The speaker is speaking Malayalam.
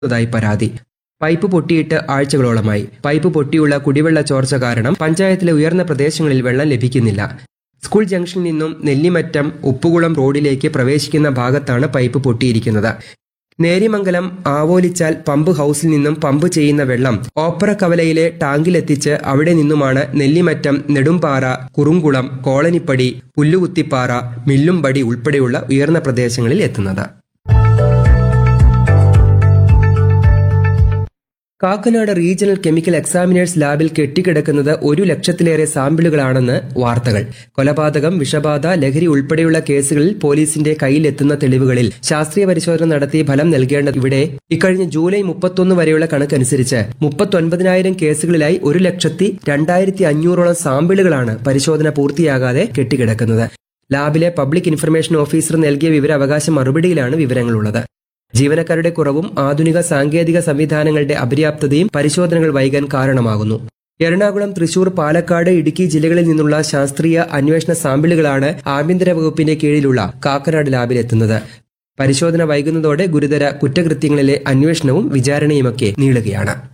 ായി പരാതി പൈപ്പ് പൊട്ടിയിട്ട് ആഴ്ചകളോളമായി പൈപ്പ് പൊട്ടിയുള്ള കുടിവെള്ള ചോർച്ച കാരണം പഞ്ചായത്തിലെ ഉയർന്ന പ്രദേശങ്ങളിൽ വെള്ളം ലഭിക്കുന്നില്ല സ്കൂൾ ജംഗ്ഷനിൽ നിന്നും നെല്ലിമറ്റം ഉപ്പുകുളം റോഡിലേക്ക് പ്രവേശിക്കുന്ന ഭാഗത്താണ് പൈപ്പ് പൊട്ടിയിരിക്കുന്നത് നേരിമംഗലം ആവോലിച്ചാൽ പമ്പ് ഹൌസിൽ നിന്നും പമ്പ് ചെയ്യുന്ന വെള്ളം ഓപ്പറ കവലയിലെ ടാങ്കിലെത്തിച്ച് അവിടെ നിന്നുമാണ് നെല്ലിമറ്റം നെടുമ്പാറ കുറുങ്കുളം കോളനിപ്പടി പുല്ലുകുത്തിപ്പാറ മില്ലുംപടി ഉൾപ്പെടെയുള്ള ഉയർന്ന പ്രദേശങ്ങളിൽ എത്തുന്നത് കാക്കനാട് റീജിയണൽ കെമിക്കൽ എക്സാമിനേഴ്സ് ലാബിൽ കെട്ടിക്കിടക്കുന്നത് ഒരു ലക്ഷത്തിലേറെ സാമ്പിളുകളാണെന്ന് വാർത്തകൾ കൊലപാതകം വിഷബാധ ലഹരി ഉൾപ്പെടെയുള്ള കേസുകളിൽ പോലീസിന്റെ കയ്യിലെത്തുന്ന തെളിവുകളിൽ ശാസ്ത്രീയ പരിശോധന നടത്തി ഫലം നൽകേണ്ടത് ഇവിടെ ഇക്കഴിഞ്ഞ ജൂലൈ മുപ്പത്തൊന്ന് വരെയുള്ള കണക്കനുസരിച്ച് മുപ്പത്തൊൻപതിനായിരം കേസുകളിലായി ഒരു ലക്ഷത്തി രണ്ടായിരത്തി അഞ്ഞൂറോളം സാമ്പിളുകളാണ് പരിശോധന പൂർത്തിയാകാതെ കെട്ടിക്കിടക്കുന്നത് ലാബിലെ പബ്ലിക് ഇൻഫർമേഷൻ ഓഫീസർ നൽകിയ വിവരാവകാശ മറുപടിയിലാണ് വിവരങ്ങളുള്ളത് ജീവനക്കാരുടെ കുറവും ആധുനിക സാങ്കേതിക സംവിധാനങ്ങളുടെ അപര്യാപ്തതയും പരിശോധനകൾ വൈകാൻ കാരണമാകുന്നു എറണാകുളം തൃശൂർ പാലക്കാട് ഇടുക്കി ജില്ലകളിൽ നിന്നുള്ള ശാസ്ത്രീയ അന്വേഷണ സാമ്പിളുകളാണ് ആഭ്യന്തര വകുപ്പിന്റെ കീഴിലുള്ള കാക്കനാട് ലാബിലെത്തുന്നത് പരിശോധന വൈകുന്നതോടെ ഗുരുതര കുറ്റകൃത്യങ്ങളിലെ അന്വേഷണവും വിചാരണയുമൊക്കെ നീളുകയാണ്